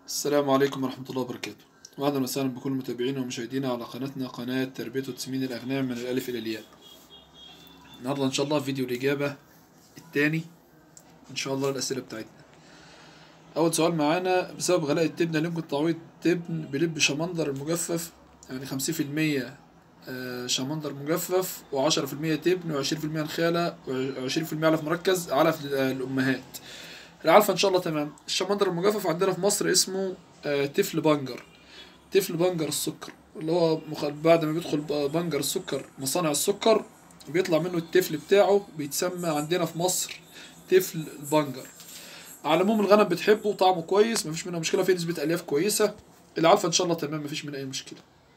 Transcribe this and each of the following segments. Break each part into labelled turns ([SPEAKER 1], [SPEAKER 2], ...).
[SPEAKER 1] السلام عليكم ورحمة الله وبركاته وأهلا وسهلا بكل متابعينا ومشاهدينا على قناتنا قناة تربية وتسمين الأغنام من الألف إلى الياء النهاردة إن شاء الله فيديو الإجابة التاني إن شاء الله الأسئلة بتاعتنا أول سؤال معانا بسبب غلاء التبن هل يمكن تعويض تبن بلب شمندر المجفف يعني خمسين في المية شمندر مجفف وعشرة في المية تبن وعشرين في المية نخالة وعشرين في المية علف مركز علف الأمهات العلفة ان شاء الله تمام الشمندر المجفف عندنا في مصر اسمه آه، تفل بنجر تفل بنجر السكر اللي هو مخ... بعد ما بيدخل ب- بنجر السكر مصانع السكر بيطلع منه التفل بتاعه بيتسمى عندنا في مصر تفل البنجر على العموم الغنم بتحبه وطعمه كويس مفيش منها مشكله فيه نسبه الياف كويسه العلفه ان شاء الله تمام مفيش منها اي مشكله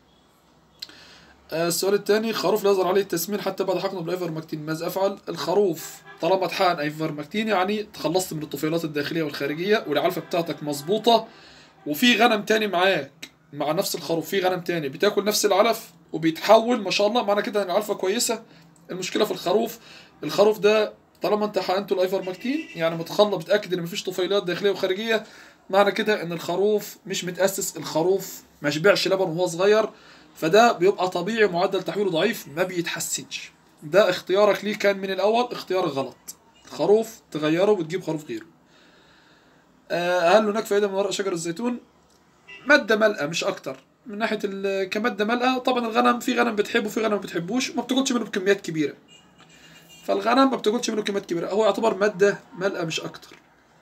[SPEAKER 1] آه، السؤال الثاني خروف لا يظهر عليه التسمين حتى بعد حقنه بالايفرمكتين ماذا افعل الخروف طالما اتحقن ايفرمكتين يعني تخلصت من الطفيلات الداخليه والخارجيه والعلفه بتاعتك مظبوطه وفي غنم تاني معاك مع نفس الخروف في غنم تاني بتاكل نفس العلف وبيتحول ما شاء الله معنى كده ان العلفه كويسه المشكله في الخروف الخروف ده طالما انت حقنته الايفرمكتين يعني متخلى بتاكد ان مفيش طفيلات داخليه وخارجيه معنى كده ان الخروف مش متاسس الخروف ما شبعش لبن وهو صغير فده بيبقى طبيعي معدل تحويله ضعيف ما بيتحسنش ده اختيارك ليه كان من الاول اختيار غلط خروف تغيره وتجيب خروف غيره آه، هل هناك فائده من ورق شجر الزيتون ماده ملقى مش اكتر من ناحيه ال- كماده ملقى طبعا الغنم في غنم بتحبه في غنم ما بتحبوش وما بتاكلش منه بكميات كبيره فالغنم ما بتاكلش منه كميات كبيره هو يعتبر ماده ملقى مش اكتر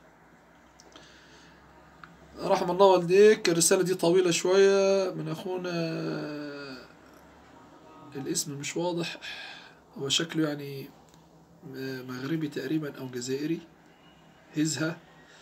[SPEAKER 1] رحم الله والديك الرسالة دي طويلة شوية من أخونا الاسم مش واضح هو شكله يعني مغربي تقريبا أو جزائري هزها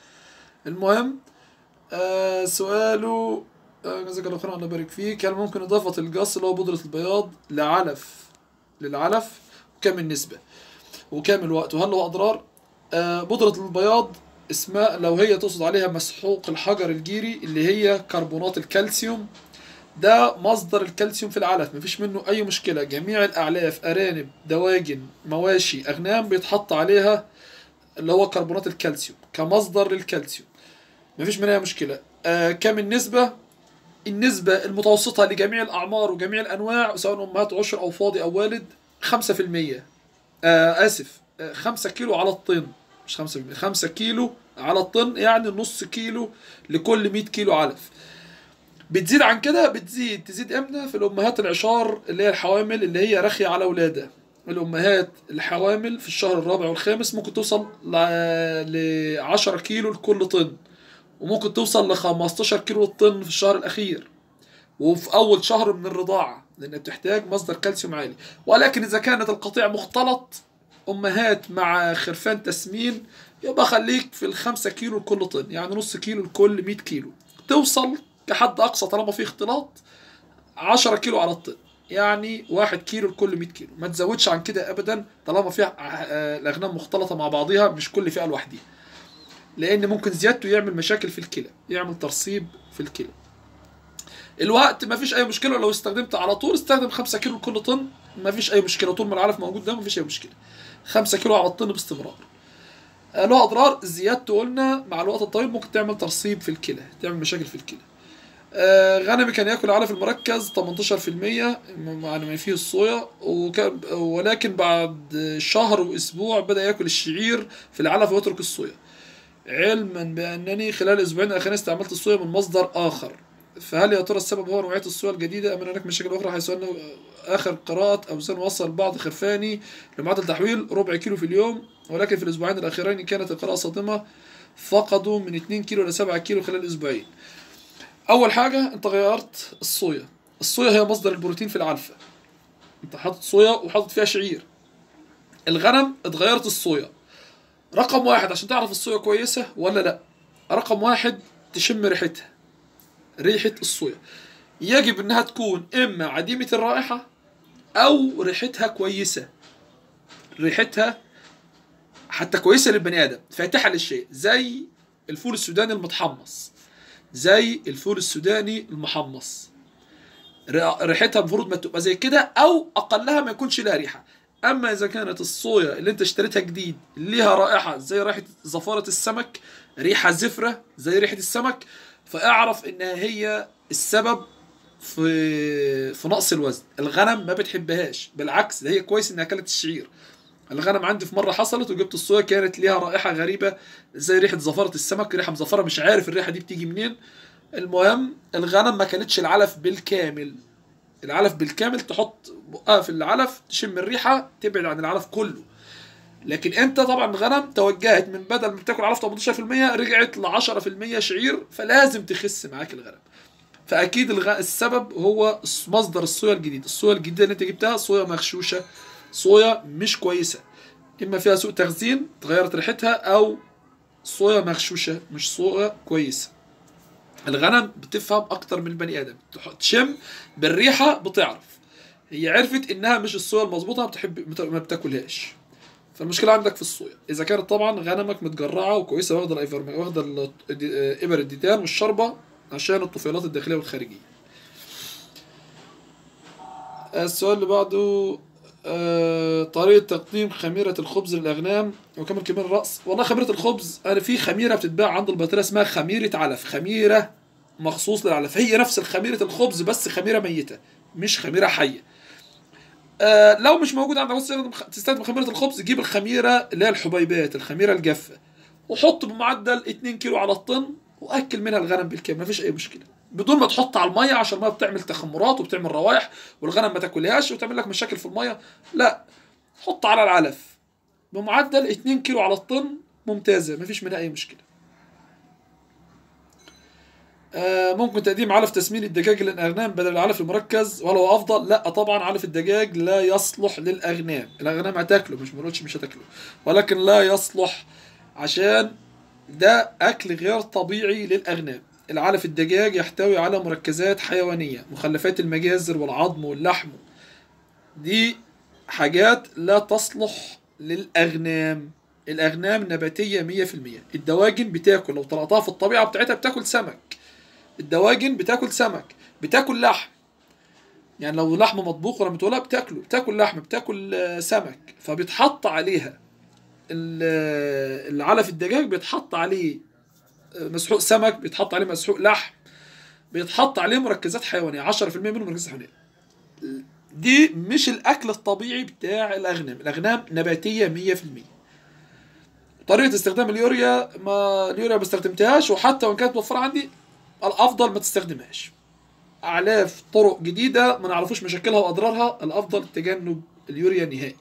[SPEAKER 1] المهم آه سؤاله آه، جزاك الله خيرا الله يبارك فيك هل ممكن إضافة الجص اللي هو بودرة البياض لعلف للعلف وكم النسبة وكم الوقت وهل له أضرار آه بودرة البياض اسمها لو هي تقصد عليها مسحوق الحجر الجيري اللي هي كربونات الكالسيوم ده مصدر الكالسيوم في العلف مفيش منه اي مشكله جميع الاعلاف ارانب دواجن مواشي اغنام بيتحط عليها اللي هو كربونات الكالسيوم كمصدر للكالسيوم مفيش منها مشكله آه كم النسبه النسبة المتوسطة لجميع الأعمار وجميع الأنواع سواء أمهات عشر أو فاضي أو والد خمسة في المية آه آسف آه خمسة كيلو على الطن مش خمسة في المية خمسة كيلو على الطن يعني نص كيلو لكل مية كيلو علف بتزيد عن كده بتزيد تزيد امتى في الامهات العشار اللي هي الحوامل اللي هي رخية على ولادة الامهات الحوامل في الشهر الرابع والخامس ممكن توصل ل 10 كيلو لكل طن وممكن توصل ل 15 كيلو الطن في الشهر الاخير وفي اول شهر من الرضاعه لان بتحتاج مصدر كالسيوم عالي ولكن اذا كانت القطيع مختلط امهات مع خرفان تسمين يبقى خليك في الخمسة كيلو لكل طن يعني نص كيلو لكل 100 كيلو توصل كحد اقصى طالما في اختلاط 10 كيلو على الطن يعني واحد كيلو لكل 100 كيلو ما تزودش عن كده ابدا طالما فيها آه، الاغنام مختلطه مع بعضها مش كل فئه لوحدها لان ممكن زيادته يعمل مشاكل في الكلى يعمل ترسيب في الكلى الوقت ما فيش اي مشكله لو استخدمت على طول استخدم 5 كيلو لكل طن ما فيش اي مشكله طول ما العلف موجود ده ما فيش اي مشكله 5 كيلو على الطن باستمرار آه، له اضرار زيادته قلنا مع الوقت الطويل ممكن تعمل ترسيب في الكلى تعمل مشاكل في الكلى آه، غنمي كان ياكل علف المركز 18% مع ما فيه الصويا وكان ولكن بعد شهر واسبوع بدا ياكل الشعير في العلف ويترك الصويا علما بانني خلال الاسبوعين الاخيرين استعملت الصويا من مصدر اخر فهل يا ترى السبب هو نوعيه الصويا الجديده ام ان هناك مشاكل اخرى حيث انه اخر قراءه اوزان وصل بعض خرفاني لمعدل تحويل ربع كيلو في اليوم ولكن في الاسبوعين الاخيرين كانت القراءه صادمه فقدوا من 2 كيلو ل 7 كيلو خلال اسبوعين اول حاجه انت غيرت الصويا الصويا هي مصدر البروتين في العلفه انت حاطط صويا وحاطط فيها شعير الغنم اتغيرت الصويا رقم واحد عشان تعرف الصويا كويسه ولا لا رقم واحد تشم ريحتها ريحه الصويا يجب انها تكون اما عديمه الرائحه او ريحتها كويسه ريحتها حتى كويسه للبني ادم فاتحه للشيء زي الفول السوداني المتحمص زي الفول السوداني المحمص ريحتها المفروض ما تبقى زي كده او اقلها ما يكونش لها ريحه اما اذا كانت الصويا اللي انت اشتريتها جديد ليها رائحه زي رائحه زفاره السمك ريحه زفره زي ريحه السمك فاعرف انها هي السبب في في نقص الوزن الغنم ما بتحبهاش بالعكس ده هي كويس انها اكلت الشعير الغنم عندي في مره حصلت وجبت الصويا كانت ليها رائحه غريبه زي ريحه زفره السمك ريحه مزفره مش عارف الريحه دي بتيجي منين المهم الغنم ما كانتش العلف بالكامل العلف بالكامل تحط بقها في العلف تشم الريحه تبعد عن العلف كله لكن انت طبعا الغنم توجهت من بدل ما بتاكل علف 18% رجعت ل 10% شعير فلازم تخس معاك الغنم فاكيد الغ... السبب هو مصدر الصويا الجديد الصويا الجديده اللي انت جبتها صويا مغشوشه صويا مش كويسه اما فيها سوء تخزين تغيرت ريحتها او صويا مغشوشه مش صويا كويسه الغنم بتفهم اكتر من البني ادم تح- تشم بالريحه بتعرف هي عرفت انها مش الصويا المظبوطه ما بتحب مت- ما بتاكلهاش فالمشكله عندك في الصويا اذا كانت طبعا غنمك متجرعه وكويسه واخده الايفر واخده ال- الدي- ابر الديدان والشربه عشان الطفيلات الداخليه والخارجيه السؤال اللي بعده آه، طريقة تقديم خميرة الخبز للأغنام وكم كمية الرأس والله خميرة الخبز أنا في خميرة بتتباع عند البطارية اسمها خميرة علف خميرة مخصوص للعلف هي نفس خميرة الخبز بس خميرة ميتة مش خميرة حية آه لو مش موجود عندك تستخدم تستخدم خميرة الخبز جيب الخميرة اللي هي الحبيبات الخميرة الجافة وحط بمعدل 2 كيلو على الطن واكل منها الغنم بالكامل مفيش اي مشكله بدون ما تحط على الميه عشان الميه بتعمل تخمرات وبتعمل روايح والغنم ما تاكلهاش وتعمل لك مشاكل في الميه لا حط على العلف بمعدل 2 كيلو على الطن ممتازه مفيش منها اي مشكله آه ممكن تقديم علف تسمين الدجاج للاغنام بدل العلف المركز وهل هو افضل لا طبعا علف الدجاج لا يصلح للاغنام الاغنام هتاكله مش بنقولش مش هتاكله ولكن لا يصلح عشان ده أكل غير طبيعي للأغنام العلف الدجاج يحتوي على مركزات حيوانية مخلفات المجازر والعظم واللحم دي حاجات لا تصلح للأغنام الأغنام نباتية مية في المية الدواجن بتاكل لو طلعتها في الطبيعة بتاعتها بتاكل سمك الدواجن بتاكل سمك بتاكل لحم يعني لو لحم مطبوخ ولا متولى بتاكله بتاكل لحم بتاكل آه، سمك فبيتحط عليها ال- العلف الدجاج بيتحط عليه مسحوق سمك بيتحط عليه مسحوق لحم بيتحط عليه مركزات حيوانيه 10% منه مركزات حيوانيه دي مش الاكل الطبيعي بتاع الاغنام الاغنام نباتيه 100% طريقه استخدام اليوريا ما اليوريا ما استخدمتهاش وحتى وان كانت موفره عندي الافضل ما تستخدمهاش اعلاف طرق جديده ما نعرفوش مشاكلها واضرارها الافضل تجنب اليوريا نهائي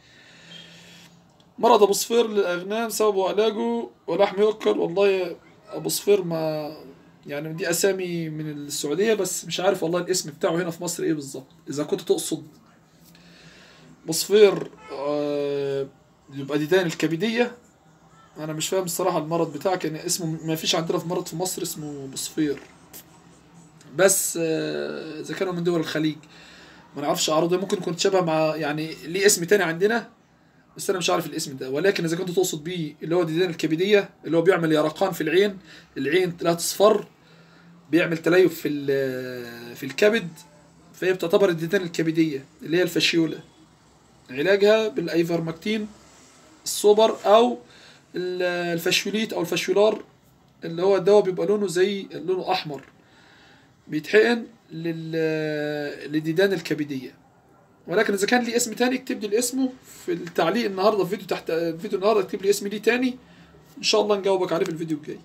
[SPEAKER 1] مرض ابو صفير للاغنام سببه علاجه ولحم يؤكل والله ابو صفير ما يعني دي اسامي من السعوديه بس مش عارف والله الاسم بتاعه هنا في مصر ايه بالظبط اذا كنت تقصد ابو صفير آه، يبقى ديدان الكبديه انا مش فاهم الصراحه المرض بتاعك يعني اسمه ما فيش عندنا في مرض في مصر اسمه ابو صفير بس آه، اذا كانوا من دول الخليج ما نعرفش اعراضه ممكن يكون شبه مع يعني ليه اسم تاني عندنا بس انا مش عارف الاسم ده ولكن اذا كنت تقصد بيه اللي هو ديدان الكبديه اللي هو بيعمل يرقان في العين العين لا تصفر بيعمل تليف في ال- في الكبد فهي بتعتبر الديدان الكبديه اللي هي الفاشيولا علاجها بالايفرمكتين السوبر او ال- الفاشيوليت او الفاشيولار اللي هو الدواء بيبقى لونه زي لونه احمر بيتحقن لل- للديدان الكبديه ولكن اذا كان لي اسم تاني اكتب لي اسمه في التعليق النهارده في فيديو تحت فيديو النهارده اكتب لي اسم ليه تاني ان شاء الله نجاوبك عليه في الفيديو الجاي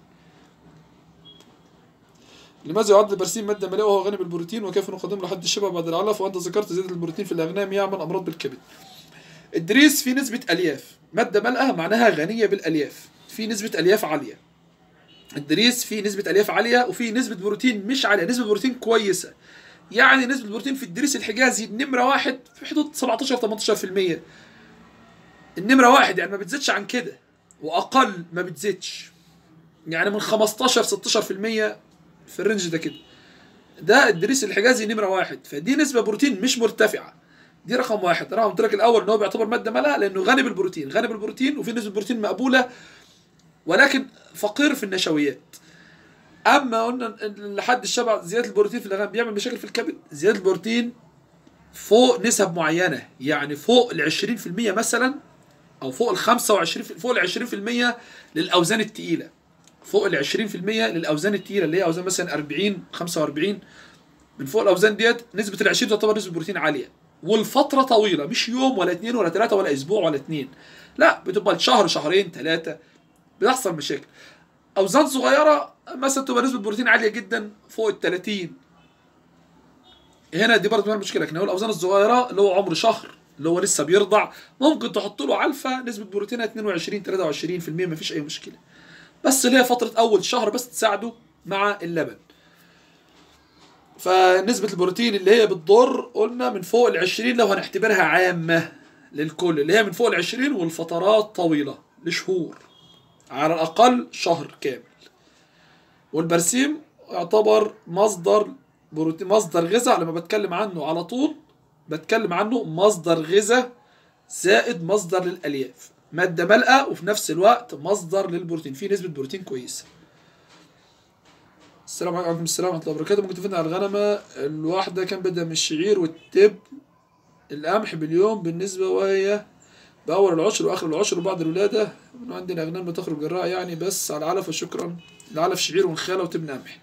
[SPEAKER 1] لماذا يعد البرسيم ماده مالئه وهو غني بالبروتين وكيف نقدمه لحد الشبع بعد العلف وانت ذكرت زياده البروتين في الاغنام يعمل امراض بالكبد الدريس فيه نسبه الياف ماده مالئه معناها غنيه بالالياف في نسبه الياف عاليه الدريس فيه نسبه الياف عاليه وفيه نسبه بروتين مش عاليه نسبه بروتين كويسه يعني نسبة البروتين في الدريس الحجازي نمرة واحد في حدود 17 18% النمرة واحد يعني ما بتزيدش عن كده وأقل ما بتزيدش يعني من 15 16% في الرينج ده كده ده الدريس الحجازي نمرة واحد فدي نسبة بروتين مش مرتفعة دي رقم واحد رقم قلت لك الأول إن هو بيعتبر مادة مالها لأنه غني بالبروتين غني بالبروتين وفي نسبة بروتين مقبولة ولكن فقير في النشويات اما قلنا إن لحد الشبع زياده البروتين في الاغنام بيعمل مشاكل في الكبد زياده البروتين فوق نسب معينه يعني فوق ال 20% مثلا او فوق ال 25 فوق ال 20% للاوزان الثقيله فوق ال 20% للاوزان الثقيله اللي هي اوزان مثلا 40 45 من فوق الاوزان ديت نسبه ال 20 تعتبر نسبه بروتين عاليه والفتره طويله مش يوم ولا اثنين ولا ثلاثه ولا اسبوع ولا اثنين لا بتبقى شهر شهرين ثلاثه بيحصل مشاكل اوزان صغيره مثلا تبقى نسبه بروتين عاليه جدا فوق ال 30 هنا دي برضه فيها مشكله لكن هو الاوزان الصغيره اللي هو عمر شهر اللي هو لسه بيرضع ممكن تحط له علفه نسبه بروتينها 22 23% مفيش اي مشكله بس اللي هي فتره اول شهر بس تساعده مع اللبن فنسبة البروتين اللي هي بتضر قلنا من فوق ال 20 لو هنعتبرها عامة للكل اللي هي من فوق ال 20 والفترات طويلة لشهور على الأقل شهر كامل والبرسيم يعتبر مصدر بروتين مصدر غذاء لما بتكلم عنه على طول بتكلم عنه مصدر غذاء زائد مصدر للألياف مادة ملقى وفي نفس الوقت مصدر للبروتين فيه نسبة بروتين كويسة السلام عليكم السلام ورحمة الله وبركاته ممكن تفيدنا على الغنمة الواحدة كان بدها من الشعير والتب القمح باليوم بالنسبة وهي بأول العشر وآخر العشر وبعد الولادة من عندنا أغنام بتخرج جراء يعني بس على العلف وشكرا العلف شعير ونخالة وتبن قمح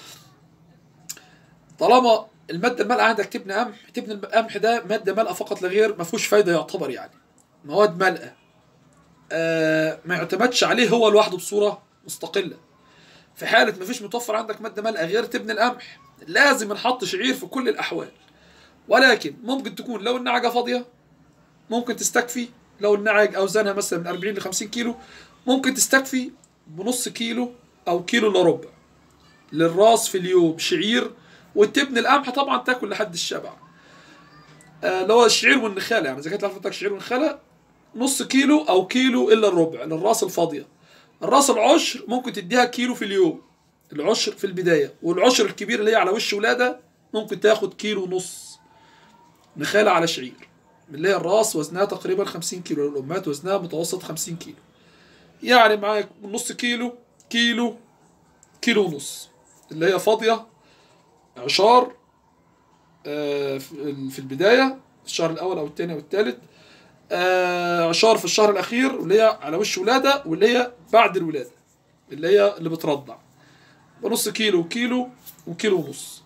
[SPEAKER 1] طالما المادة المالئة عندك تبن قمح تبن القمح ده مادة مالئة فقط لا غير ما فيهوش فايدة يعتبر يعني مواد مالئة آه ما يعتمدش عليه هو لوحده بصورة مستقلة في حالة ما فيش متوفر عندك مادة مالئة غير تبن القمح لازم نحط شعير في كل الأحوال ولكن ممكن تكون لو النعجة فاضية ممكن تستكفي لو النعج أوزانها مثلا من 40 ل 50 كيلو ممكن تستكفي بنص كيلو أو كيلو إلا ربع للراس في اليوم شعير وتبن القمح طبعا تاكل لحد الشبع آه، اللي هو الشعير والنخاله يعني اذا كانت لفتك شعير ونخاله نص كيلو او كيلو الا الربع للراس الفاضيه الراس العشر ممكن تديها كيلو في اليوم العشر في البدايه والعشر الكبير اللي هي على وش ولاده ممكن تاخد كيلو ونص نخاله على شعير اللي هي الراس وزنها تقريبا 50 كيلو الامهات وزنها متوسط 50 كيلو يعني معاك من نص كيلو كيلو كيلو ونص اللي هي فاضيه عشار آه، في في البداية الشهر الأول أو الثاني أو الثالث آه، عشار في الشهر الأخير واللي هي على وش ولادة واللي هي بعد الولادة اللي هي اللي بترضع بنص كيلو وكيلو وكيلو ونص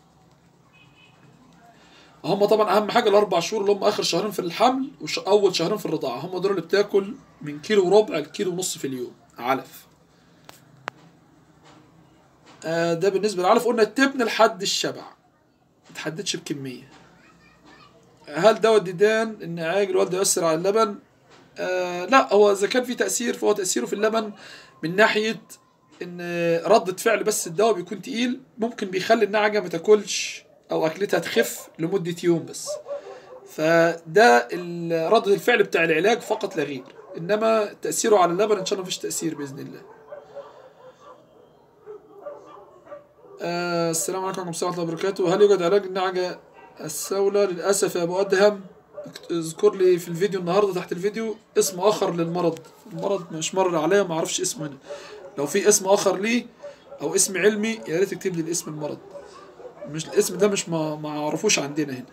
[SPEAKER 1] هم طبعا أهم حاجة الأربع شهور اللي هم آخر شهرين في الحمل وأول شهرين في الرضاعة هم دول اللي بتاكل من كيلو وربع لكيلو ونص في اليوم علف آه، ده بالنسبة للعلف قلنا تبني لحد الشبع ما تحددش بكمية هل دواء الديدان النعاج الوالد يؤثر على اللبن آه لا هو إذا كان في تأثير فهو تأثيره في اللبن من ناحية إن ردة فعل بس الدواء بيكون تقيل ممكن بيخلي النعجة ما تاكلش أو أكلتها تخف لمدة يوم بس فده ال- ردة الفعل بتاع العلاج فقط لا غير إنما تأثيره على اللبن إن شاء الله مفيش تأثير بإذن الله آه السلام عليكم ورحمة الله وبركاته هل يوجد علاج النعجة السولة للأسف يا أبو أدهم اكت- اذكر لي في الفيديو النهاردة تحت الفيديو اسم آخر للمرض المرض مش مر عليا ما أعرفش اسمه هنا لو في اسم آخر ليه أو اسم علمي يا ريت تكتب لي الاسم المرض مش الاسم ده مش ما ما اعرفوش عندنا هنا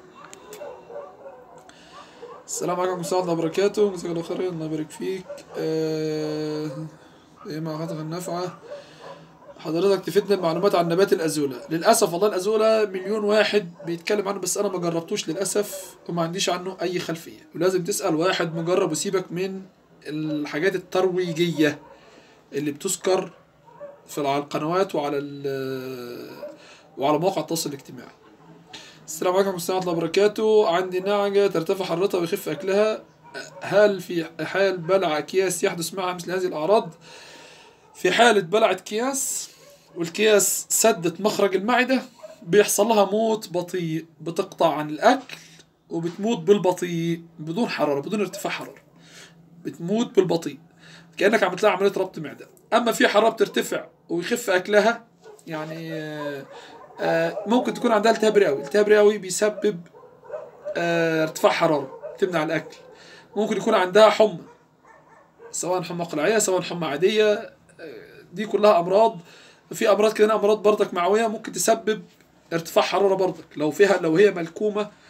[SPEAKER 1] السلام عليكم ورحمة الله وبركاته جزاك الله خير الله يبارك فيك آه... ايه مع خاطر النافعة حضرتك تفيدنا بمعلومات عن نبات الأزولة للأسف والله الأزولة مليون واحد بيتكلم عنه بس أنا ما جربتوش للأسف وما عنديش عنه أي خلفية ولازم تسأل واحد مجرب وسيبك من الحاجات الترويجية اللي بتذكر في على القنوات وعلى ال- وعلى مواقع التواصل الاجتماعي السلام عليكم ورحمة الله وبركاته عندي نعجة ترتفع حرارتها ويخف أكلها هل في حال بلع أكياس يحدث معها مثل هذه الأعراض في حالة بلعت أكياس والأكياس سدت مخرج المعدة بيحصل لها موت بطيء بتقطع عن الأكل وبتموت بالبطيء بدون حرارة بدون ارتفاع حرارة بتموت بالبطيء كأنك عملت لها عملية ربط معدة أما في حرارة بترتفع ويخف أكلها يعني آه، آه، ممكن تكون عندها التهاب رئوي التهاب رئوي بيسبب آه، ارتفاع حرارة تمنع الأكل ممكن يكون عندها حمى سواء حمى قلعية سواء حمى عادية آه، دي كلها أمراض في أمراض كده أمراض برضك معوية ممكن تسبب ارتفاع حرارة برضك لو فيها لو هي ملكومة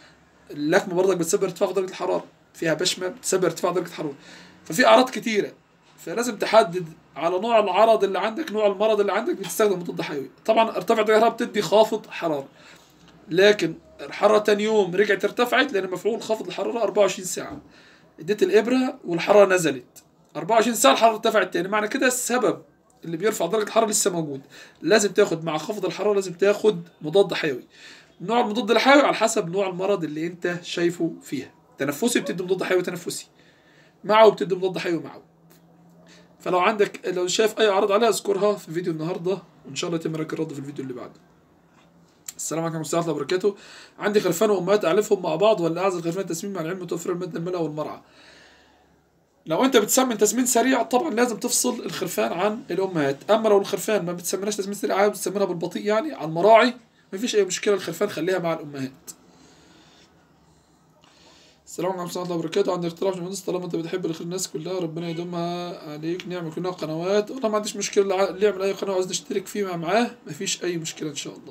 [SPEAKER 1] اللكمه برضك بتسبب ارتفاع في درجه الحراره فيها بشمه بتسبب ارتفاع درجه الحراره ففي اعراض كتيره فلازم تحدد على نوع العرض اللي عندك نوع المرض اللي عندك بتستخدم مضاد حيوي طبعا ارتفع درجه الحراره بتدي خافض حراره لكن الحراره تاني يوم رجعت ارتفعت لان مفعول خفض الحراره 24 ساعه اديت الابره والحراره نزلت 24 ساعه الحراره ارتفعت تاني معنى كده السبب اللي بيرفع درجه الحراره لسه موجود لازم تاخد مع خفض الحراره لازم تاخد مضاد حيوي نوع المضاد الحيوي على حسب نوع المرض اللي انت شايفه فيها تنفسي بتدي مضاد حيوي تنفسي معه بتدي مضاد حيوي معه فلو عندك لو شايف اي اعراض عليها اذكرها في فيديو النهارده وان شاء الله يتم لك الرد في الفيديو اللي بعده السلام عليكم ورحمه الله وبركاته عندي خرفان وامهات اعلفهم مع بعض ولا اعزل خرفان تسمين مع العلم توفر الماده الملأ والمرعى لو انت بتسمن تسمين سريع طبعا لازم تفصل الخرفان عن الامهات اما لو الخرفان ما بتسمناش تسمين سريع عادي بتسمنها بالبطيء يعني على المراعي مفيش اي مشكله الخرفان خليها مع الامهات السلام عليكم ورحمه الله وبركاته عندي اقتراح يا مهندس طالما انت بتحب الخير الناس كلها ربنا يدومها عليك نعمل كلنا قنوات والله ما عنديش مشكله اللي يعمل اي قناه عايز نشترك فيه معاه مفيش اي مشكله ان شاء الله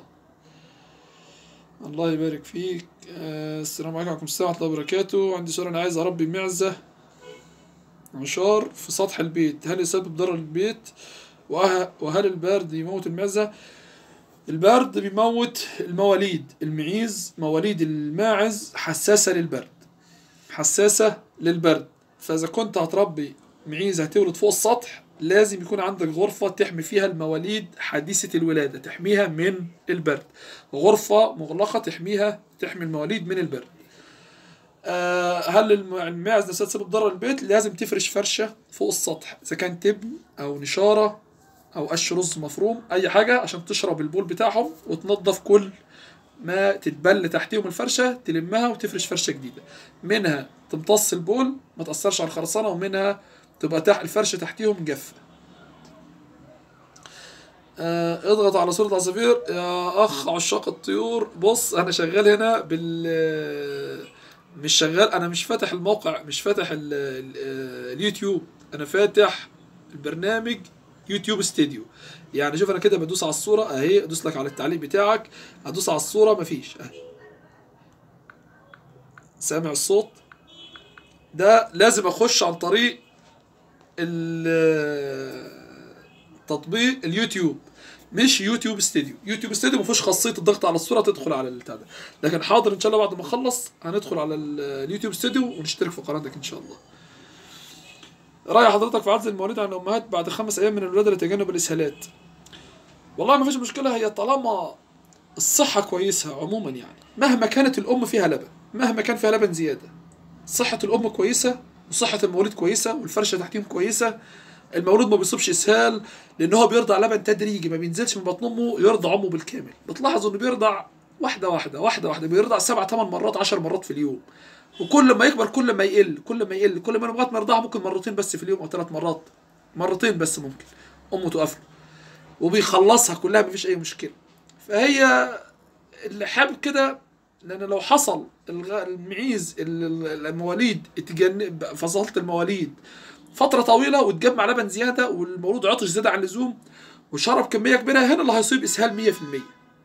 [SPEAKER 1] الله يبارك فيك آه السلام عليكم ورحمه الله وبركاته عندي سؤال انا عايز اربي معزه عشار في سطح البيت هل يسبب ضرر البيت وه- وهل البرد يموت المعزة البرد بيموت المواليد المعيز مواليد الماعز حساسة للبرد حساسة للبرد فإذا كنت هتربي معيز هتولد فوق السطح لازم يكون عندك غرفة تحمي فيها المواليد حديثة الولادة تحميها من البرد غرفة مغلقة تحميها تحمي المواليد من البرد آه، هل الم- الماعز نفسها تسبب ضرر البيت لازم تفرش فرشة فوق السطح إذا كان تبن أو نشارة أو قش رز مفروم أي حاجة عشان تشرب البول بتاعهم وتنظف كل ما تتبل تحتيهم الفرشة تلمها وتفرش فرشة جديدة منها تمتص البول ما تأثرش على الخرسانة ومنها تبقى تحت الفرشة تحتيهم جافة آه، اضغط على صورة عصافير يا اخ عشاق الطيور بص انا شغال هنا بال مش شغال انا مش فاتح الموقع مش فاتح ال ال اليوتيوب انا فاتح البرنامج يوتيوب ستوديو يعني شوف انا كده بدوس على الصورة اهي ادوس لك على التعليق بتاعك هدوس على الصورة مفيش اهي سامع الصوت ده لازم اخش عن طريق ال- تطبيق اليوتيوب مش يوتيوب ستوديو يوتيوب ستوديو ما فيهوش خاصيه الضغط على الصوره تدخل على البتاع ده لكن حاضر ان شاء الله بعد ما اخلص هندخل على ال- اليوتيوب ستوديو ونشترك في قناتك ان شاء الله راي حضرتك في عزل المواليد عن الامهات بعد خمس ايام من الولاده لتجنب الاسهالات والله ما فيش مشكله هي طالما الصحه كويسه عموما يعني مهما كانت الام فيها لبن مهما كان فيها لبن زياده صحه الام كويسه وصحه المولود كويسه والفرشه تحتيهم كويسه المولود ما بيصيبش اسهال لان هو بيرضع لبن تدريجي ما بينزلش من بطن امه يرضع امه بالكامل بتلاحظوا انه بيرضع واحده واحده واحده واحده بيرضع سبع ثمان مرات عشر مرات في اليوم وكل ما يكبر كل ما يقل كل ما يقل كل ما لغايه ما يرضعها ممكن مرتين بس في اليوم او ثلاث مرات مرتين بس ممكن امه توقف له وبيخلصها كلها مفيش اي مشكله فهي اللي حابب كده لان لو حصل الغ- المعيز ال- ال- المواليد اتجنب فصلة المواليد فترة طويلة وتجمع لبن زيادة والمولود عطش زيادة عن اللزوم وشرب كمية كبيرة هنا اللي هيصيب إسهال 100%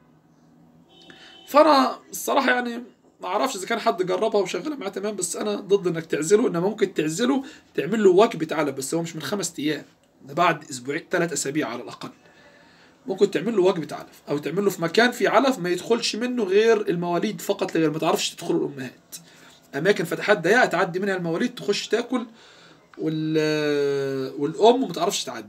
[SPEAKER 1] فأنا الصراحة يعني ما أعرفش إذا كان حد جربها وشغالة معاه تمام بس أنا ضد إنك تعزله إنما ممكن تعزله تعمل له وجبة علف بس هو مش من خمس أيام ده بعد أسبوعين ثلاث أسابيع على الأقل ممكن تعمل له وجبة علف أو تعمل له في مكان فيه علف ما يدخلش منه غير المواليد فقط غير ما تعرفش تدخل الأمهات أماكن فتحات ضيقة تعدي منها المواليد تخش تاكل وال والام ما تعرفش تعدي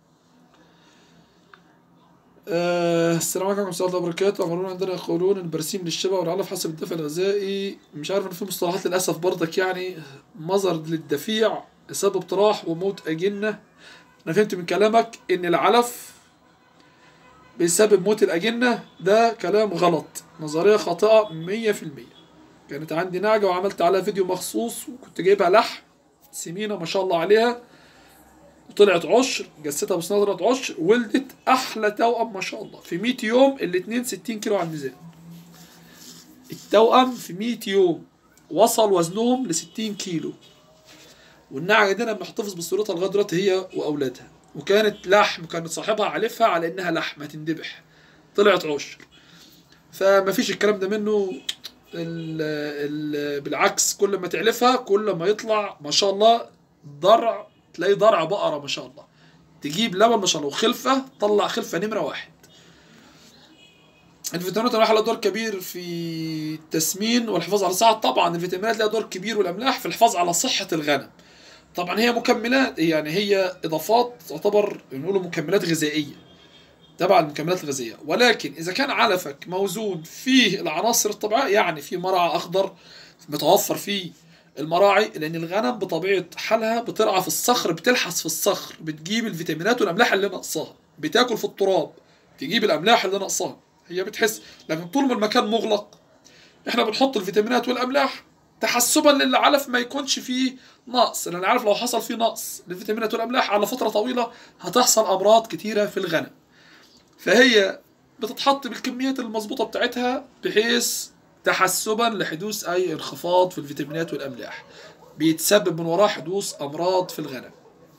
[SPEAKER 1] آه السلام عليكم ورحمه الله وبركاته عمرون عندنا يقولون البرسيم للشبع والعلف حسب الدفع الغذائي مش عارف ان في مصطلحات للاسف برضك يعني مظهر للدفيع سبب طراح وموت اجنه انا فهمت من كلامك ان العلف بيسبب موت الاجنه ده كلام غلط نظريه خاطئه 100% كانت عندي نعجه وعملت عليها فيديو مخصوص وكنت جايبها لحم سمينة ما شاء الله عليها وطلعت عشر جستها بس طلعت عشر ولدت احلى توأم ما شاء الله في 100 يوم الاتنين 60 كيلو على الميزان التوأم في 100 يوم وصل وزنهم ل 60 كيلو والنعجة دي انا محتفظ بصورتها لغايه دلوقتي هي واولادها وكانت لحم كانت صاحبها عالفها على انها لحم هتندبح طلعت عشر فما فيش الكلام ده منه ال ال بالعكس كل ما تعلفها كل ما يطلع ما شاء الله ضرع تلاقي ضرع بقرة ما شاء الله تجيب لبن ما شاء الله وخلفة طلع خلفة نمرة واحد الفيتامينات والأملاح لها دور كبير في التسمين والحفاظ على الصحة طبعا الفيتامينات لها دور كبير والأملاح في الحفاظ على صحة الغنم طبعا هي مكملات يعني هي إضافات تعتبر نقول مكملات غذائية تبع المكملات الغذائية ولكن إذا كان علفك موزون فيه العناصر الطبيعية يعني في مرعى أخضر متوفر فيه المراعي لأن الغنم بطبيعة حالها بترعى في الصخر بتلحس في الصخر بتجيب الفيتامينات والأملاح اللي ناقصاها بتاكل في التراب تجيب الأملاح اللي ناقصاها هي بتحس لكن طول ما المكان مغلق احنا بنحط الفيتامينات والأملاح تحسبا للعلف ما يكونش فيه نقص لأن العلف لو حصل فيه نقص للفيتامينات والأملاح على فترة طويلة هتحصل أمراض كتيرة في الغنم فهي بتتحط بالكميات المظبوطة بتاعتها بحيث تحسبا لحدوث أي انخفاض في الفيتامينات والأملاح بيتسبب من وراه حدوث أمراض في الغنم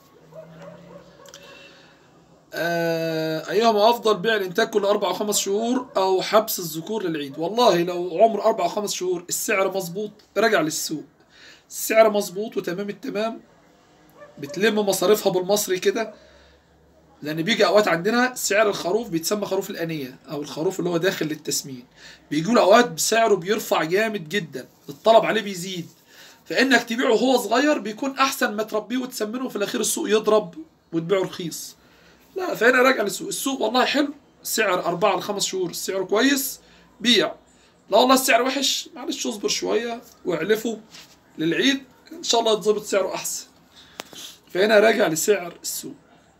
[SPEAKER 1] آه أيهما أفضل بيع الإنتاج كل أربع أو خمس شهور أو حبس الذكور للعيد والله لو عمر أربع أو خمس شهور السعر مظبوط راجع للسوق السعر مظبوط وتمام التمام بتلم مصاريفها بالمصري كده لان بيجي اوقات عندنا سعر الخروف بيتسمى خروف الانيه او الخروف اللي هو داخل للتسمين بيجوا له اوقات بسعره بيرفع جامد جدا الطلب عليه بيزيد فانك تبيعه وهو صغير بيكون احسن ما تربيه وتسمنه وفي الاخير السوق يضرب وتبيعه رخيص لا فهنا راجع للسوق السوق والله حلو سعر أربعة لخمس شهور سعره كويس بيع لا والله السعر وحش معلش اصبر شوية واعلفه للعيد ان شاء الله يتظبط سعره احسن فهنا راجع لسعر السوق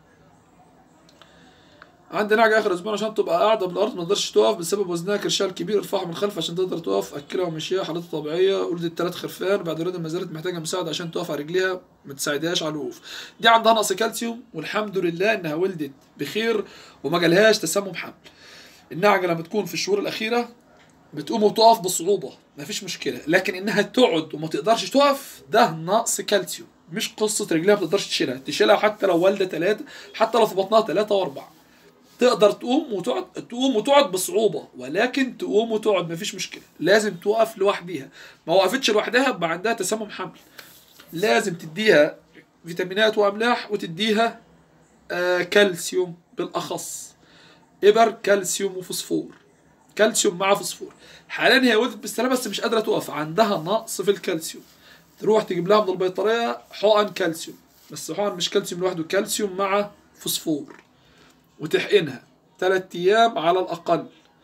[SPEAKER 1] عندي نعجة آخر أسبوع عشان تبقى قاعدة بالأرض ما تقدرش تقف بسبب وزنها كرشال كبير ارفعها من الخلف عشان تقدر تقف أكلها ومشيها حالتها طبيعية ولدت تلات خرفان بعد ولادها ما زالت محتاجة مساعدة عشان تقف على رجليها ما تساعدهاش على الوقوف دي عندها نقص كالسيوم والحمد لله إنها ولدت بخير وما جالهاش تسمم حمل النعجة لما تكون في الشهور الأخيرة بتقوم وتقف بصعوبة مفيش مشكلة لكن إنها تقعد وما تقدرش تقف ده نقص كالسيوم مش قصة رجليها ما تقدرش تشيلها تشيلها حتى لو والدة تلاتة حتى لو في بطنها تلاتة وأربعة تقدر تقوم وتقعد تقوم وتقعد بصعوبة ولكن تقوم وتقعد مفيش مشكلة لازم توقف لوحديها ما وقفتش لوحدها يبقى عندها تسمم حمل لازم تديها فيتامينات وأملاح وتديها آه كالسيوم بالأخص إبر كالسيوم وفوسفور كالسيوم مع فوسفور حاليا هي ولدت بالسلامة بس مش قادرة تقف عندها نقص في الكالسيوم تروح تجيب لها من البيطرية حقن كالسيوم بس حقن مش كالسيوم لوحده كالسيوم مع فوسفور وتحقنها ثلاث ايام على الاقل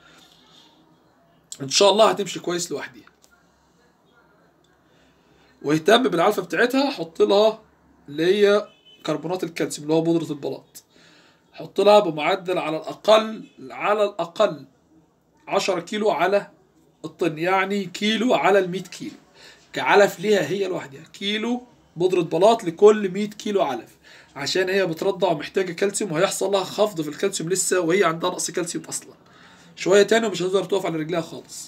[SPEAKER 1] ان شاء الله هتمشي كويس لوحديها واهتم بالعلفه بتاعتها حط لها اللي هي كربونات الكالسيوم اللي هو بودره البلاط حط لها بمعدل على الاقل على الاقل 10 كيلو على الطن يعني كيلو على ال 100 كيلو كعلف ليها هي لوحدها كيلو بودرة بلاط لكل 100 كيلو علف عشان هي بترضع ومحتاجة كالسيوم وهيحصل لها خفض في الكالسيوم لسه وهي عندها نقص كالسيوم أصلا شوية تاني ومش هتقدر تقف على رجليها خالص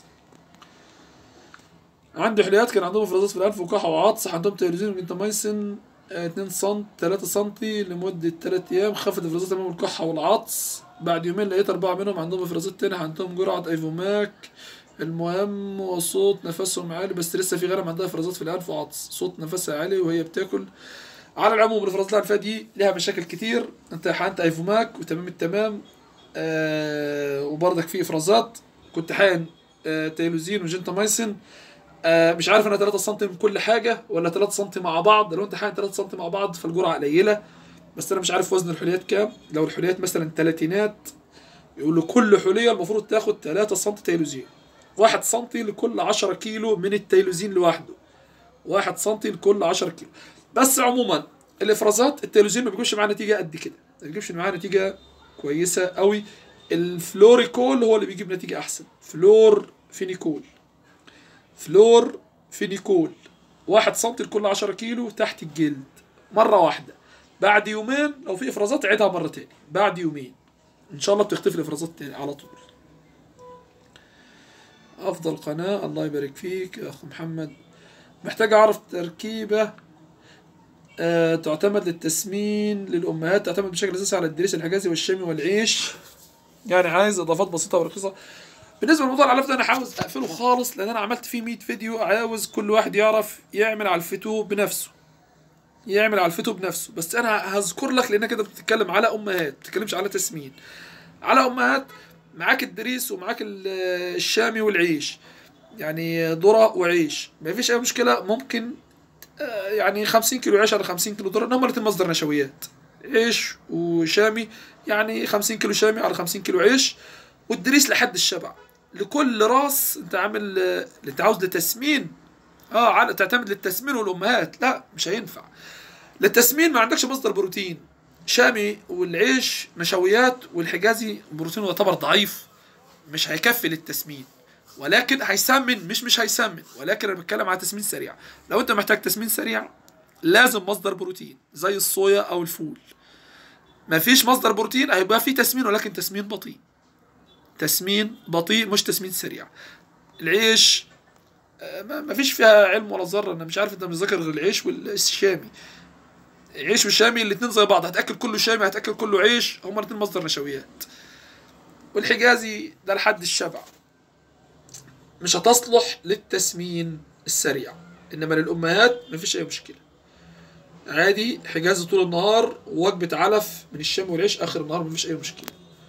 [SPEAKER 1] عندي حليات كان عندهم افرازات في الانف وكحه وعطس عندهم تيروزين وجنتاميسين 2 سم 3 سم لمدة 3 ايام خفت افرازات امام الكحه والعطس بعد يومين لقيت اربعة منهم عندهم افرازات تاني عندهم جرعة ايفوماك المهم وصوت نفسهم عالي بس لسه في غنم عندها افرازات في الانف وعطس صوت نفسها عالي وهي بتاكل على العموم الافرازات الانفيه دي لها مشاكل كتير انت حقنت ايفوماك وتمام التمام آه وبرضك في افرازات كنت حقن آه تيلوزين وجنتاميسين آه مش عارف انا 3 سم من كل حاجه ولا 3 سم مع بعض لو انت حقن 3 سم مع بعض فالجرعه قليله بس انا مش عارف وزن الحليات كام لو الحليات مثلا تلاتينات يقول له كل حليه المفروض تاخد 3 سم تيلوزين 1 سم لكل 10 كيلو من التيلوزين لوحده 1 سم لكل 10 كيلو بس عموما الافرازات التيلوزين ما بيجيبش معاه نتيجه قد كده ما بيجيبش معاه نتيجه كويسه قوي الفلوريكول هو اللي بيجيب نتيجه احسن فلور فينيكول فلور فينيكول 1 سم لكل 10 كيلو تحت الجلد مره واحده بعد يومين لو في افرازات عيدها مره تاني بعد يومين ان شاء الله بتختفي الافرازات تاني على طول افضل قناه الله يبارك فيك يا اخ محمد محتاج اعرف تركيبه آه تعتمد للتسمين للامهات تعتمد بشكل اساسي على الدريس الحجازي والشامي والعيش يعني عايز اضافات بسيطه ورخيصه بالنسبه لموضوع العلف ده انا عاوز اقفله خالص لان انا عملت فيه 100 فيديو عاوز كل واحد يعرف يعمل على الفتو بنفسه يعمل على الفتو بنفسه بس انا هذكر لك لان كده بتتكلم على امهات ما بتتكلمش على تسمين على امهات معاك الدريس ومعاك ال- الشامي والعيش يعني ذره وعيش ما فيش اي مشكله ممكن آه، يعني 50 كيلو عيش على 50 كيلو ذره هم الاثنين مصدر نشويات عيش وشامي يعني 50 كيلو شامي على 50 كيلو عيش والدريس لحد الشبع لكل راس انت عامل آه، اللي انت عاوز لتسمين اه على تعتمد للتسمين والامهات لا مش هينفع للتسمين ما عندكش مصدر بروتين شامي والعيش نشويات والحجازي بروتينه يعتبر ضعيف مش هيكفي للتسمين ولكن هيسمن مش مش هيسمن ولكن انا بتكلم على تسمين سريع لو انت محتاج تسمين سريع لازم مصدر بروتين زي الصويا او الفول مفيش مصدر بروتين هيبقى في تسمين ولكن تسمين بطيء تسمين بطيء مش تسمين سريع العيش آه، ما ما فيش فيها علم ولا ذره انا مش عارف انت مذاكر غير العيش والشامي العيش والشامي الاثنين زي بعض هتاكل كله شامي هتاكل كله عيش هما الاثنين مصدر نشويات والحجازي ده لحد الشبع مش هتصلح للتسمين السريع انما للامهات مفيش اي مشكله عادي حجازي طول النهار ووجبه علف من الشام والعيش اخر النهار مفيش اي مشكله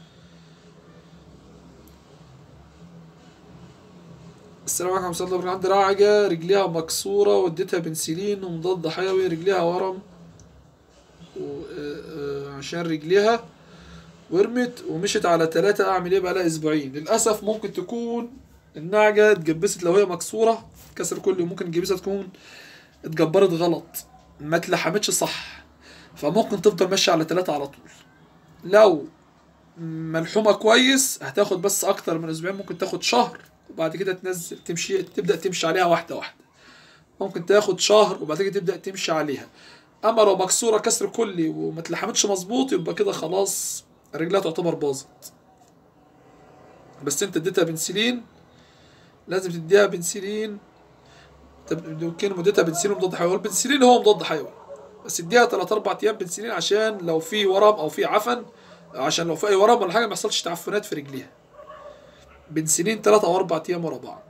[SPEAKER 1] السلام عليكم ورحمة الله وبركاته عندي راعجة رجليها مكسورة وديتها بنسلين ومضاد حيوي رجليها ورم و- آه، آه، عشان رجليها ورمت ومشت على ثلاثة أعمل إيه بقالها أسبوعين للأسف ممكن تكون النعجة اتجبست لو هي مكسورة كسر كلي ممكن الجبسة تكون اتجبرت غلط ما اتلحمتش صح فممكن تفضل ماشية على ثلاثة على طول لو ملحومة كويس هتاخد بس أكتر من أسبوعين ممكن تاخد شهر وبعد كده تنزل تمشي تبدأ تمشي عليها واحدة واحدة ممكن تاخد شهر وبعد كده تبدأ تمشي عليها اما لو مكسوره كسر كلي وما اتلحمتش مظبوط يبقى كده خلاص رجلها تعتبر باظت بس انت اديتها بنسلين لازم تديها بنسلين طب يمكن مدتها بنسلين ومضاد حيوي البنسلين هو مضاد حيوي بس اديها 3 4 ايام بنسلين عشان لو في ورم او في عفن عشان لو في اي ورم ولا حاجه ما يحصلش تعفنات في رجليها بنسلين 3 او 4 ايام ورا بعض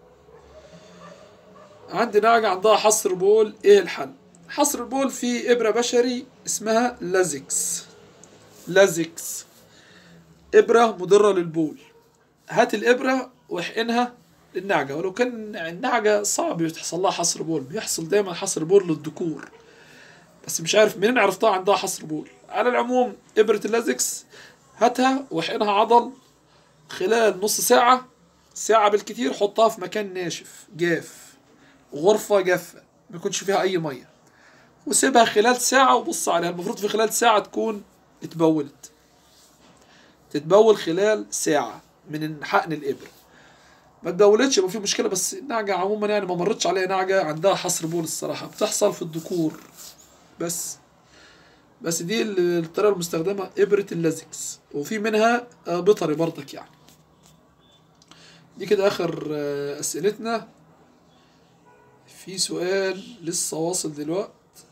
[SPEAKER 1] عندي ناقة عندها حصر بول ايه الحل حصر البول فيه ابرة بشري اسمها لازكس لازكس ابرة مضرة للبول هات الابرة واحقنها للنعجة ولو كان النعجة صعب يحصل لها حصر بول بيحصل دايما حصر بول للذكور بس مش عارف منين عرفتها عندها حصر بول على العموم ابرة اللازكس هاتها واحقنها عضل خلال نص ساعة ساعة بالكتير حطها في مكان ناشف جاف غرفة جافة ما يكونش فيها أي مية وسيبها خلال ساعة وبص عليها المفروض في خلال ساعة تكون اتبولت تتبول خلال ساعة من حقن الإبرة ما تبولتش يبقى في مشكلة بس النعجة عموما يعني ما مرتش عليها نعجة عندها حصر بول الصراحة بتحصل في الذكور بس بس دي ال- الطريقة المستخدمة إبرة اللازكس وفي منها آه، بيطري برضك يعني دي كده آخر آه، أسئلتنا في سؤال لسه واصل دلوقت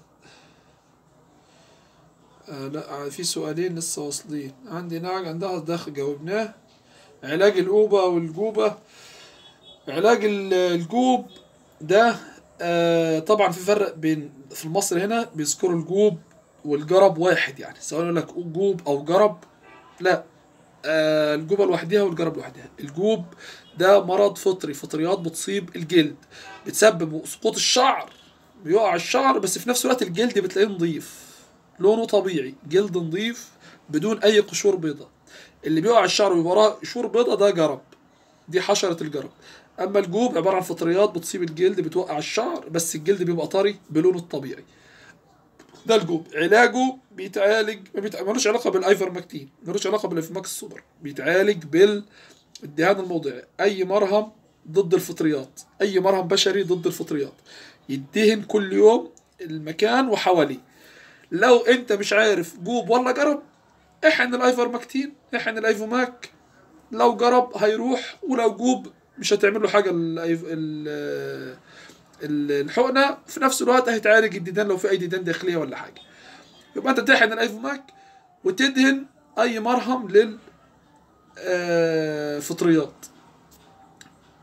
[SPEAKER 1] آه لا في سؤالين لسه واصلين عندي نعج عندها داخل جاوبناه علاج الأوبة والجوبة علاج ال- الجوب ده آه طبعا في فرق بين في مصر هنا بيذكروا الجوب والجرب واحد يعني سواء يقول لك جوب أو جرب لا آه الجوبة لوحدها والجرب لوحدها الجوب ده مرض فطري فطريات بتصيب الجلد بتسبب سقوط الشعر بيقع الشعر بس في نفس الوقت الجلد بتلاقيه نظيف لونه طبيعي جلد نظيف بدون اي قشور بيضاء اللي بيقع الشعر ويبقى وراه قشور بيضاء ده جرب دي حشرة الجرب اما الجوب عبارة عن فطريات بتصيب الجلد بتوقع الشعر بس الجلد بيبقى طري بلونه الطبيعي ده الجوب علاجه بيتعالج ما بيتع- ملوش علاقة بالايفرمكتين ملوش علاقة بالافماكس السوبر بيتعالج بالدهان الموضعي اي مرهم ضد الفطريات اي مرهم بشري ضد الفطريات يدهن كل يوم المكان وحواليه لو انت مش عارف جوب ولا جرب احن الايفرمكتين احن الايفوماك لو جرب هيروح ولو جوب مش هتعمل له حاجه الأيف... ال- ال- الحقنه في نفس الوقت هيتعالج الديدان لو في اي ديدان داخليه ولا حاجه يبقى انت تحقن الايفوماك وتدهن اي مرهم لل آه، فطريات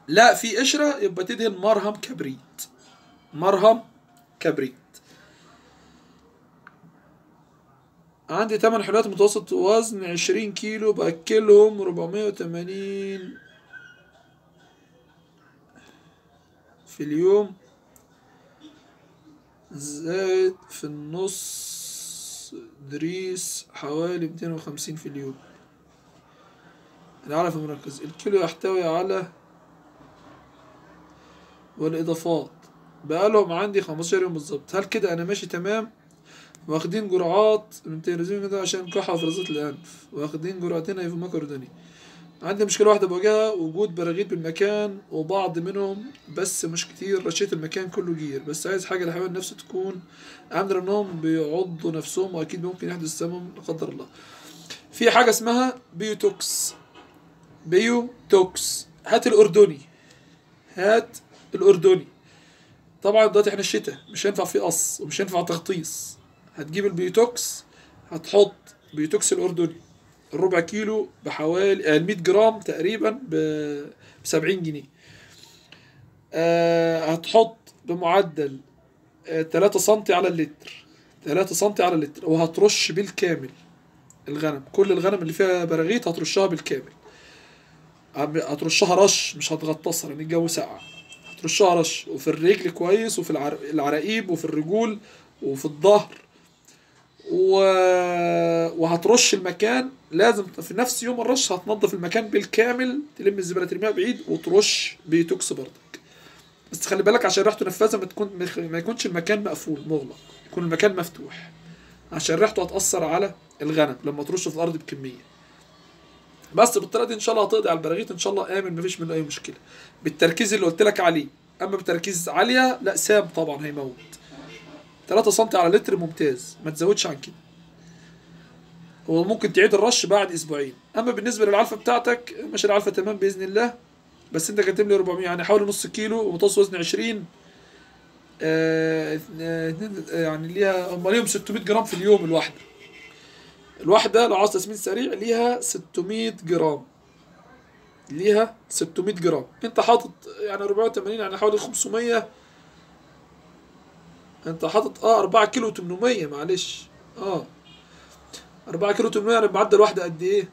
[SPEAKER 1] لا في قشرة يبقى تدهن مرهم كبريت مرهم كبريت عندي تمن حلويات متوسط وزن عشرين كيلو بأكلهم ربعمية وتمانين في اليوم زائد في النص دريس حوالي ميتين وخمسين في اليوم العلف المركز الكيلو يحتوي على والإضافات بقالهم عندي 15 يوم بالظبط هل كده أنا ماشي تمام واخدين جرعات من تيرزين كده عشان كحة وفرازات الأنف واخدين جرعتين ايفوماكردوني عندي مشكلة واحدة بواجهها وجود براغيث بالمكان وبعض منهم بس مش كتير رشيت المكان كله جير بس عايز حاجة للحيوان نفسه تكون عامل انهم بيعضوا نفسهم واكيد ممكن يحدث سمم لا قدر الله في حاجة اسمها بيوتوكس بيوتوكس هات الأردني هات الأردني طبعا دلوقتي احنا الشتاء مش هينفع فيه قص ومش هينفع تغطيس هتجيب البيوتوكس هتحط بيوتوكس الأردني الربع كيلو بحوالي آه، 100 جرام تقريبا ب 70 جنيه آه هتحط بمعدل آه 3 سم على اللتر 3 سم على اللتر وهترش بالكامل الغنم كل الغنم اللي فيها براغيث هترشها بالكامل عم- هترشها رش مش هتغطسها لان الجو ساقع هترشها رش وفي الرجل كويس وفي العر... العراقيب وفي الرجول وفي الظهر و... وهترش المكان لازم في نفس يوم الرش هتنظف المكان بالكامل تلم الزباله ترميها بعيد وترش بيتوكس برضك بس خلي بالك عشان ريحته نفاذه ما تكون ما يكونش المكان مقفول مغلق يكون المكان مفتوح عشان ريحته هتأثر على الغنم لما ترشه في الأرض بكمية بس بالطريقة دي إن شاء الله هتقضي على البراغيث إن شاء الله آمن مفيش منه أي مشكلة بالتركيز اللي قلت لك عليه أما بتركيز عالية لا سام طبعا هيموت 3 سم على لتر ممتاز ما تزودش عن كده وممكن تعيد الرش بعد اسبوعين اما بالنسبه للعلفه بتاعتك ماشي العلفه تمام باذن الله بس انت كاتب لي 400 يعني حوالي نص كيلو ومتوسط وزن 20 آه آه، اتنين- آه، يعني ليها هم ليهم 600 جرام في اليوم الواحده الواحده لو عاوز تسمين سريع ليها 600 جرام ليها 600 جرام انت حاطط يعني 480 يعني حوالي 500 انت حاطط اه 4 كيلو 800 معلش اه 4 كيلو 800 يعني معدل واحدة قد ايه؟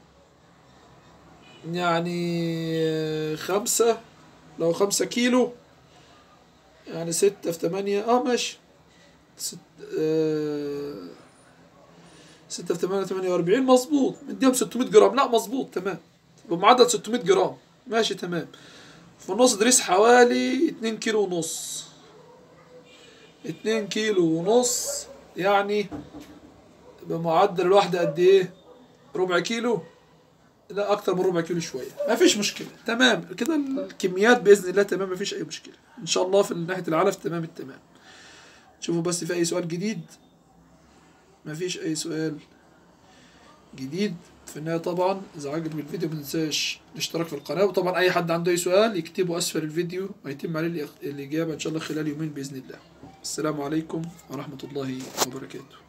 [SPEAKER 1] يعني آه، خمسة لو خمسة كيلو يعني ستة في تمانية اه ماشي ست آه ستة في تمانية تمانية وأربعين مظبوط مديهم 600 جرام لا مظبوط تمام بمعدل 600 جرام ماشي تمام في النص دريس حوالي اتنين كيلو ونص اتنين كيلو ونص يعني بمعدل الواحدة قد ايه ربع كيلو لا اكتر من ربع كيلو شويه ما فيش مشكله تمام كده الكميات باذن الله تمام ما فيش اي مشكله ان شاء الله في ناحيه العلف تمام التمام شوفوا بس في اي سؤال جديد ما فيش اي سؤال جديد في النهايه طبعا اذا عجبك الفيديو ما تنساش الاشتراك في القناه وطبعا اي حد عنده اي سؤال يكتبه اسفل الفيديو ويتم عليه الإخ- الاجابه ان شاء الله خلال يومين باذن الله السلام عليكم ورحمه الله وبركاته